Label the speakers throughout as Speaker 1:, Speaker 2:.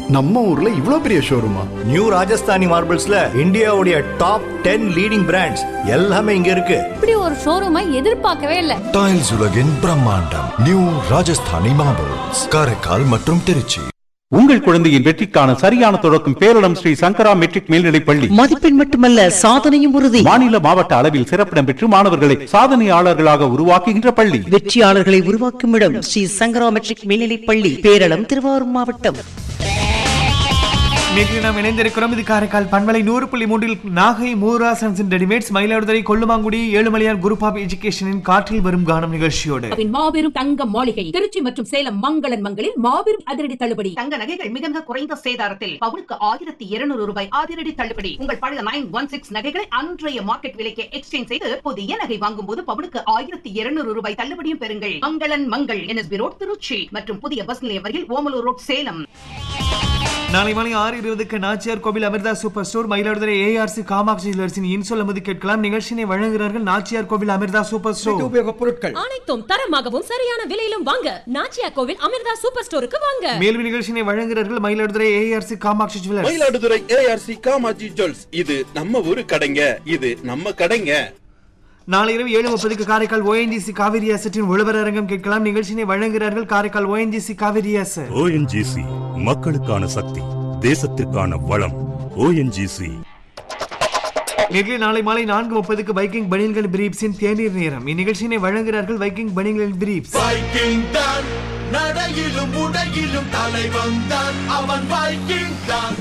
Speaker 1: நம்ம ஊர்ல இவ்ளோ பெரிய ஷோரூமா
Speaker 2: நியூ ராஜஸ்தானி மார்பிள்ஸ்ல இந்தியாவுடைய டாப் டென் லீடிங் பிராண்ட்ஸ் எல்லாமே இங்க இருக்கு
Speaker 3: இப்படி ஒரு ஷோரூமை எதிர்பார்க்கவே இல்ல
Speaker 4: டைல்ஸ் உலகின் பிரம்மாண்டம் நியூ ராஜஸ்தானி மார்பிள்ஸ் காரைக்கால் மற்றும் திருச்சி
Speaker 5: உங்கள் குழந்தையின் வெற்றிக்கான சரியான தொடக்கம் பேரிடம் ஸ்ரீ சங்கரா மெட்ரிக் மேல்நிலைப் பள்ளி
Speaker 6: மதிப்பெண் மட்டுமல்ல சாதனையும் உறுதி
Speaker 5: மாநில மாவட்ட அளவில் சிறப்பிடம் பெற்று மாணவர்களை சாதனையாளர்களாக உருவாக்குகின்ற பள்ளி
Speaker 6: வெற்றியாளர்களை உருவாக்கும் இடம் ஸ்ரீ சங்கரா மெட்ரிக் மேல்நிலைப் பள்ளி பேரளம் திருவாரூர் மாவட்டம்
Speaker 7: நேற்று நாம் இணைந்திருக்கிறோம் இது காரைக்கால் பண்பலை நூறு புள்ளி மூன்றில் Nagai Moorasons readymades Mayiladuthurai Kollumangudi Ezhumalaiyar group of எஜுகேஷனின் காற்றில் வரும் கானம் நிகழ்ச்சியோடு
Speaker 8: வின் மாபெரும் தங்க மாளிகை திருச்சி மற்றும் சேலம் மங்களன் மங்களில் மாபெரும் அதிரடி தள்ளுபடி
Speaker 9: தங்க நகைகள் மிக மிக குறைந்த சேதாரத்தில் பவுனுக்கு ஆயிரத்தி இருநூறு ரூபாய் அதிரடி தள்ளுபடி உங்கள் பழைய நைன் ஒன் சிக்ஸ் நகைகளை அன்றைய மார்க்கெட் விலைக்கு எக்ஸ்சேஞ்ச் செய்து புதிய நகை வாங்கும் போது பவுனுக்கு ஆயிரத்தி இருநூறு ரூபாய் தள்ளுபடியும் பெறுங்கள் மங்களன் மங்கள் என்எஸ்பி ரோட் திருச்சி மற்றும் புதிய பஸ் நிலையம் வரையில் ஓமலூர் ரோட் சேலம்
Speaker 7: நாளை மாலை ஆறு இருபதுக்கு Nachiyar Kovil Amirtha super store Mayiladuthurai ARC Kamatchi ஜுவல்லர்ஸின் இன்சொல் அமுது கேட்கலாம் நிகழ்ச்சியினை வழங்குகிறார்கள் நாச்சியார் கோவில் அமிர்தா சூப்பர் ஸ்டோர்
Speaker 8: அனைத்தும் தரமாகவும் சரியான விலையிலும் வாங்க நாச்சியா கோவில் அமிர்தா சூப்பர் ஸ்டோருக்கு வாங்க
Speaker 7: மேலும் நிகழ்ச்சியினை வழங்குகிறார்கள் Mayiladuthurai ARC Kamatchi jewellers
Speaker 10: Mayiladuthurai ARC Kamatchi jewels இது நம்ம ஊரு கடைங்க இது நம்ம கடைங்க
Speaker 7: நாளை இரவு ஏழு முப்பதுக்கு காரைக்கால் ஓஎன்ஜிசி காவிரி அசட்டின் உழவர் அரங்கம் கேட்கலாம் நிகழ்ச்சியினை வழங்குகிறார்கள் Karaikal ONGC Cauvery asset
Speaker 11: ONGC மக்களுக்கான சக்தி தேசத்திற்கான வளம் ஓஎன்ஜிசி
Speaker 7: நேற்று நாளை மாலை நான்கு முப்பதுக்கு வைக்கிங் பனியன்கள் பிரீப்ஸின் தேநீர் நேரம் இந்நிகழ்ச்சியினை வழங்குகிறார்கள் வைக்கிங் பனியன்கள் பிரீப்ஸ்
Speaker 10: வைக்கிங் தான் நடையிலும் உடையிலும் தலைவன் தான் அவன் வைக்கிங் தான்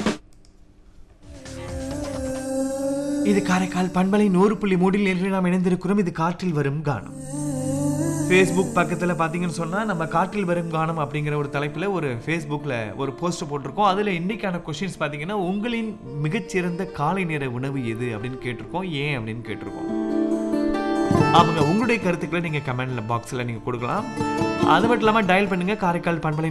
Speaker 7: இது காரைக்கால் பண்பலை நூறு புள்ளி மூடில் நேற்று நாம் இணைந்திருக்கிறோம் இது காற்றில் வரும் கானம் ஃபேஸ்புக் பக்கத்தில் பார்த்தீங்கன்னு சொன்னால் நம்ம காற்றில் வரும் கானம் அப்படிங்கிற ஒரு தலைப்பில் ஒரு ஃபேஸ்புக்கில் ஒரு போஸ்ட் போட்டிருக்கோம் அதில் இன்றைக்கான கொஷின்ஸ் பார்த்தீங்கன்னா உங்களின் மிகச்சிறந்த காலை நேர உணவு எது அப்படின்னு கேட்டிருக்கோம் ஏன் அப்படின்னு கேட்டிருக்கோம் அவங்க உங்களுடைய கருத்துக்களை நீங்கள் கமெண்ட்ல பாக்ஸில் நீங்கள் கொடுக்கலாம் அது மட்டும் இல்லாமல் டயல் பண்ணுங்கள் காரைக்கால் பண்பலை